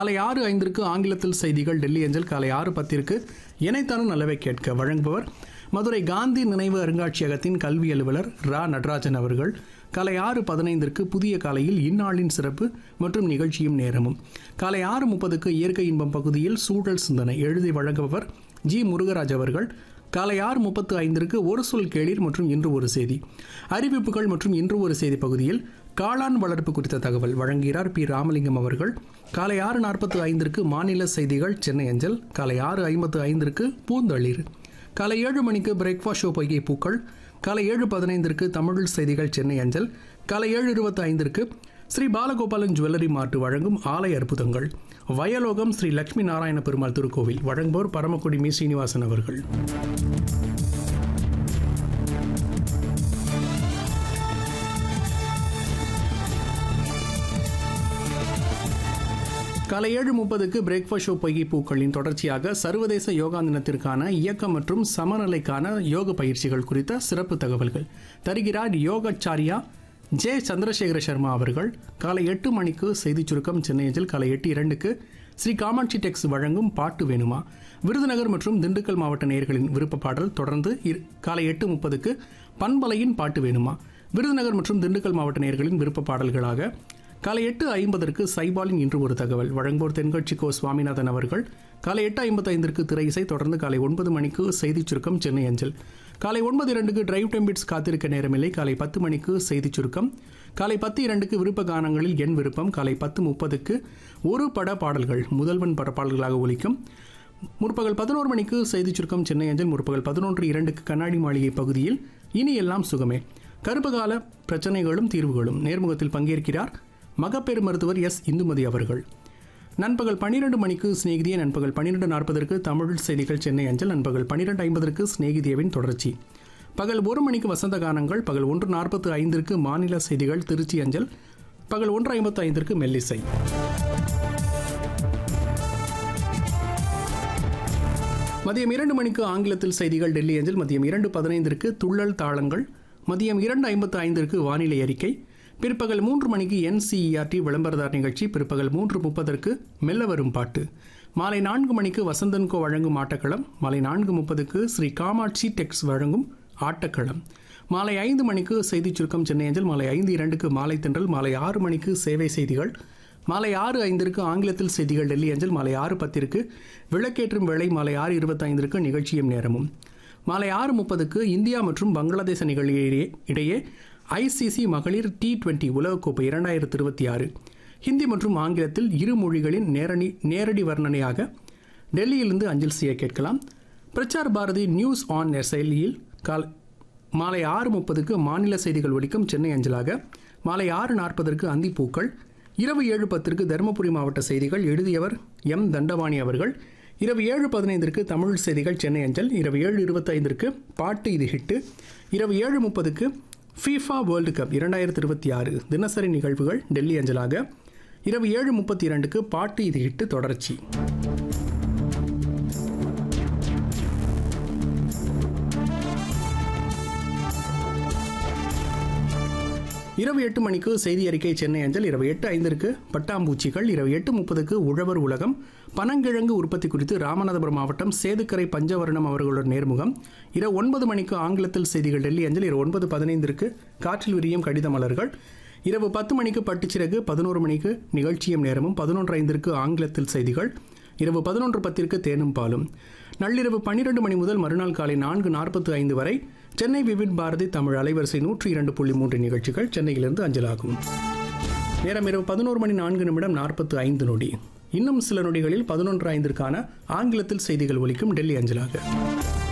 காலை ஆறு ஐந்திற்கு ஆங்கிலத்தில் செய்திகள் டெல்லி அஞ்சல் காலை ஆறு பத்திற்கு இணைத்தானும் நல்லவை கேட்க வழங்குபவர் மதுரை காந்தி நினைவு அருங்காட்சியகத்தின் கல்வி அலுவலர் ரா நடராஜன் அவர்கள் காலை ஆறு பதினைந்திற்கு புதிய காலையில் இந்நாளின் சிறப்பு மற்றும் நிகழ்ச்சியும் நேரமும் காலை ஆறு முப்பதுக்கு இயற்கை இன்பம் பகுதியில் சூழல் சிந்தனை எழுதி வழங்குபவர் ஜி முருகராஜ் அவர்கள் காலை ஆறு முப்பத்து ஐந்திற்கு ஒரு சொல் கேளீர் மற்றும் இன்று ஒரு செய்தி அறிவிப்புகள் மற்றும் இன்று ஒரு செய்தி பகுதியில் காளான் வளர்ப்பு குறித்த தகவல் வழங்குகிறார் பி ராமலிங்கம் அவர்கள் காலை ஆறு நாற்பத்து ஐந்திற்கு மாநில செய்திகள் சென்னை அஞ்சல் காலை ஆறு ஐம்பத்து ஐந்திற்கு பூந்தளிர் காலை ஏழு மணிக்கு பிரேக்ஃபாஸ்ட் ஷோ பொய்கை பூக்கள் காலை ஏழு பதினைந்திற்கு தமிழ் செய்திகள் சென்னை அஞ்சல் காலை ஏழு இருபத்தி ஐந்திற்கு ஸ்ரீ பாலகோபாலன் ஜுவல்லரி மார்ட் வழங்கும் ஆலய அற்புதங்கள் வயலோகம் ஸ்ரீ லட்சுமி நாராயண பெருமாள் திருக்கோவில் வழங்குவோர் பரமக்குடி மீ சீனிவாசன் அவர்கள் காலை ஏழு முப்பதுக்கு பிரேக்ஃபாஸ்ட் ஷோ பொய்கை பூக்களின் தொடர்ச்சியாக சர்வதேச யோகா தினத்திற்கான இயக்கம் மற்றும் சமநிலைக்கான யோக பயிற்சிகள் குறித்த சிறப்பு தகவல்கள் தருகிறார் யோகாச்சாரியா ஜே சந்திரசேகர சர்மா அவர்கள் காலை எட்டு மணிக்கு செய்திச் சுருக்கம் சென்னையில் காலை எட்டு இரண்டுக்கு ஸ்ரீ காமாட்சி டெக்ஸ் வழங்கும் பாட்டு வேணுமா விருதுநகர் மற்றும் திண்டுக்கல் மாவட்ட நேயர்களின் விருப்ப பாடல் தொடர்ந்து இரு- காலை எட்டு முப்பதுக்கு பண்பலையின் பாட்டு வேணுமா விருதுநகர் மற்றும் திண்டுக்கல் மாவட்ட நேயர்களின் விருப்ப பாடல்களாக காலை எட்டு ஐம்பதற்கு சைபாலின் இன்று ஒரு தகவல் வழங்குவோர் தென்கட்சி கோ சுவாமிநாதன் அவர்கள் காலை எட்டு ஐம்பத்தைந்திற்கு திரை இசை தொடர்ந்து காலை ஒன்பது மணிக்கு செய்திச் சுருக்கம் சென்னை அஞ்சல் காலை ஒன்பது இரண்டுக்கு டிரைவ் டெம்பிட்ஸ் காத்திருக்க நேரமில்லை காலை பத்து மணிக்கு செய்திச் சுருக்கம் காலை பத்து இரண்டுக்கு விருப்ப கானங்களில் என் விருப்பம் காலை பத்து முப்பதுக்கு ஒரு பட பாடல்கள் முதல்வன் பட பாடல்களாக ஒலிக்கும் முற்பகல் பதினோரு மணிக்கு செய்திச் சுருக்கம் சென்னை அஞ்சல் முற்பகல் பதினொன்று இரண்டுக்கு கண்ணாடி மாளிகை பகுதியில் இனி எல்லாம் சுகமே கருப்பகால பிரச்சனைகளும் தீர்வுகளும் நேர்முகத்தில் பங்கேற்கிறார் மகப்பேறு மருத்துவர் எஸ் இந்துமதி அவர்கள் நண்பகல் பன்னிரண்டு மணிக்கு சிநேகிதிய நண்பகல் பன்னிரெண்டு நாற்பதற்கு தமிழ் செய்திகள் சென்னை அஞ்சல் நண்பகல் பன்னிரெண்டு ஐம்பதற்கு சிநேகிதியவின் தொடர்ச்சி பகல் ஒரு மணிக்கு வசந்த கானங்கள் பகல் ஒன்று நாற்பத்து ஐந்திற்கு மாநில செய்திகள் திருச்சி அஞ்சல் பகல் ஒன்று ஐம்பத்து ஐந்திற்கு மெல்லிசை மதியம் இரண்டு மணிக்கு ஆங்கிலத்தில் செய்திகள் டெல்லி அஞ்சல் மதியம் இரண்டு பதினைந்திற்கு துள்ளல் தாளங்கள் மதியம் இரண்டு ஐம்பத்து ஐந்திற்கு வானிலை அறிக்கை பிற்பகல் மூன்று மணிக்கு என்சிஇஆர்டி விளம்பரதார் நிகழ்ச்சி பிற்பகல் மூன்று முப்பதற்கு மெல்ல வரும் பாட்டு மாலை நான்கு மணிக்கு வசந்தன்கோ வழங்கும் ஆட்டக்களம் மாலை நான்கு முப்பதுக்கு ஸ்ரீ காமாட்சி டெக்ஸ் வழங்கும் ஆட்டக்களம் மாலை ஐந்து மணிக்கு செய்திச் சுருக்கம் சென்னை அஞ்சல் மாலை ஐந்து இரண்டுக்கு மாலை தென்றல் மாலை ஆறு மணிக்கு சேவை செய்திகள் மாலை ஆறு ஐந்திற்கு ஆங்கிலத்தில் செய்திகள் டெல்லி அஞ்சல் மாலை ஆறு பத்திற்கு விளக்கேற்றும் வேளை மாலை ஆறு இருபத்தைந்திற்கு நிகழ்ச்சியும் நேரமும் மாலை ஆறு முப்பதுக்கு இந்தியா மற்றும் பங்களாதேச நிகழ்ச்சியிடையே இடையே ஐசிசி மகளிர் டி டுவெண்டி உலகக்கோப்பை இரண்டாயிரத்தி இருபத்தி ஆறு ஹிந்தி மற்றும் ஆங்கிலத்தில் இரு மொழிகளின் நேரணி நேரடி வர்ணனையாக டெல்லியிலிருந்து அஞ்சல் செய்ய கேட்கலாம் பிரச்சார் பாரதி நியூஸ் ஆன் செயலியில் கால் மாலை ஆறு முப்பதுக்கு மாநில செய்திகள் ஒலிக்கும் சென்னை அஞ்சலாக மாலை ஆறு நாற்பதற்கு அந்திப்பூக்கள் இரவு ஏழு பத்திற்கு தருமபுரி மாவட்ட செய்திகள் எழுதியவர் எம் தண்டபாணி அவர்கள் இரவு ஏழு பதினைந்திற்கு தமிழ் செய்திகள் சென்னை அஞ்சல் இரவு ஏழு இருபத்தைந்திற்கு பாட்டு இது ஹிட்டு இரவு ஏழு முப்பதுக்கு ஃபீஃபா வேர்ல்டு கப் இரண்டாயிரத்தி இருபத்தி ஆறு தினசரி நிகழ்வுகள் டெல்லி அஞ்சலாக இரவு ஏழு முப்பத்தி இரண்டுக்கு பாட்டு இது ஹிட்டு தொடர்ச்சி இரவு எட்டு மணிக்கு செய்தி அறிக்கை சென்னை அஞ்சல் இரவு எட்டு ஐந்திற்கு பட்டாம்பூச்சிகள் இரவு எட்டு முப்பதுக்கு உழவர் உலகம் பனங்கிழங்கு உற்பத்தி குறித்து ராமநாதபுரம் மாவட்டம் சேதுக்கரை பஞ்சவர்ணம் அவர்களுடன் நேர்முகம் இரவு ஒன்பது மணிக்கு ஆங்கிலத்தில் செய்திகள் டெல்லி அஞ்சல் இரவு ஒன்பது பதினைந்திற்கு காற்றில் விரியும் கடித மலர்கள் இரவு பத்து மணிக்கு பட்டுச்சிறகு பதினோரு மணிக்கு நிகழ்ச்சியும் நேரமும் பதினொன்று ஐந்திற்கு ஆங்கிலத்தில் செய்திகள் இரவு பதினொன்று பத்திற்கு தேனும் பாலும் நள்ளிரவு பன்னிரண்டு மணி முதல் மறுநாள் காலை நான்கு நாற்பத்து ஐந்து வரை சென்னை விவின் பாரதி தமிழ் அலைவரிசை நூற்றி இரண்டு புள்ளி மூன்று நிகழ்ச்சிகள் சென்னையிலிருந்து அஞ்சலாகும் நேரம் இரவு பதினோரு மணி நான்கு நிமிடம் நாற்பத்து ஐந்து நொடி இன்னும் சில நொடிகளில் பதினொன்று ஐந்திற்கான ஆங்கிலத்தில் செய்திகள் ஒலிக்கும் டெல்லி அஞ்சலாக